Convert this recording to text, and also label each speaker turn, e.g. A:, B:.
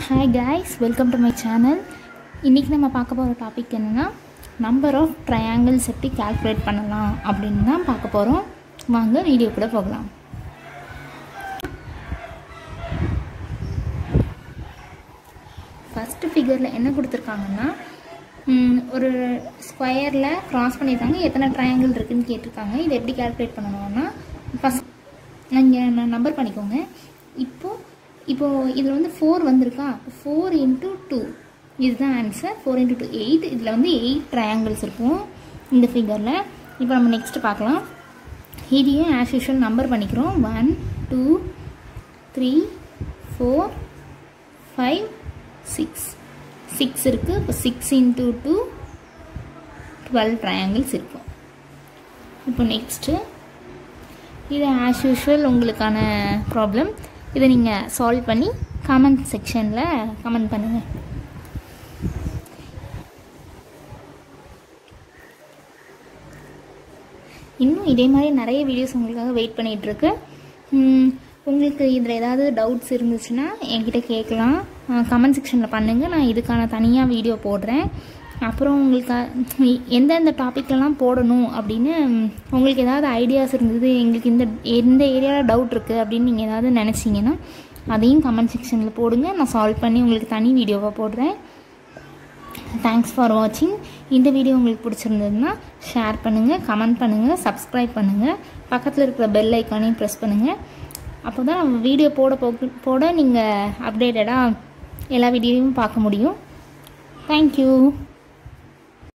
A: hi guys welcome to my channel இன்றைக்கி நம்ம பார்க்க போகிற டாபிக் என்னென்னா நம்பர் ஆஃப் ட்ரையாங்கிள்ஸ் எப்படி கால்குலேட் பண்ணலாம் அப்படின்னு தான் பார்க்க போகிறோம் வாங்க வீடியோ கூட போகலாம் ஃபஸ்ட்டு ஃபிகரில் என்ன கொடுத்துருக்காங்கன்னா ம், ஒரு ஸ்கொயரில் க்ராஸ் பண்ணியிருக்காங்க எத்தனை ட்ரையாங்கிள் இருக்குன்னு கேட்டிருக்காங்க இதை எப்படி கால்குலேட் பண்ணணும்னா ஃபஸ்ட் நீங்கள் நம்பர் பண்ணிக்கோங்க இப்போது இப்போது இதில் வந்து ஃபோர் வந்திருக்கா ஃபோர் இன்ட்டு டூ இதுதான் answer four into two eight இதில் வந்து எயிட் ட்ரையாங்கிள்ஸ் இருக்கும் இந்த ஃபிகரில் இப்போ நம்ம நெக்ஸ்ட் பார்க்கலாம் இதையும் ஆஸ் யூஷுவல் நம்பர் பண்ணிக்கிறோம் one two three four five six six இருக்குது இப்போ six into two twelve triangles இருக்கும் இப்போ நெக்ஸ்ட்டு இது ஆஸ் யூஷுவல் உங்களுக்கான ப்ராப்ளம் இதை நீங்கள் சால்வ் பண்ணி கமெண்ட் செக்ஷனில் கமெண்ட் பண்ணுங்கள் இன்னும் இதே மாதிரி நிறைய வீடியோஸ் உங்களுக்காக வெயிட் பண்ணிகிட்ருக்கு உங்களுக்கு இதில் ஏதாவது டவுட்ஸ் இருந்துச்சுன்னா என்கிட்ட கேட்கலாம் கமெண்ட் செக்ஷனில் பண்ணுங்கள் நான் இதுக்கான தனியாக வீடியோ போடுறேன் அப்புறம் உங்களுக்கு அ- எந்தெந்த டாப்பிக்லலாம் போடணும் அப்படின்னு ம், உங்களுக்கு ஏதாவது ஐடியாஸ் இருந்தது எங்களுக்கு இந்த எந்த ஏரியாவில் டவுட் இருக்குது அப்படின்னு நீங்கள் ஏதாவது நினச்சிங்கன்னா அதையும் கமெண்ட் செக்ஷனில் போடுங்க நான் சால்வ் பண்ணி உங்களுக்கு தனி வீடியோவாக போடுறேன் தேங்க்ஸ் ஃபார் வாட்சிங் இந்த வீடியோ உங்களுக்கு பிடிச்சிருந்ததுன்னா ஷேர் பண்ணுங்கள் கமெண்ட் பண்ணுங்கள் சப்ஸ்கிரைப் பண்ணுங்கள் பக்கத்தில் இருக்கிற பெல் ஐக்கானையும் ப்ரெஸ் பண்ணுங்கள் அப்போ தான் நம்ம வீடியோ போட போக போட நீங்கள் அப்டேட்டடாக எல்லா வீடியோவையும் பார்க்க முடியும் தேங்க்யூ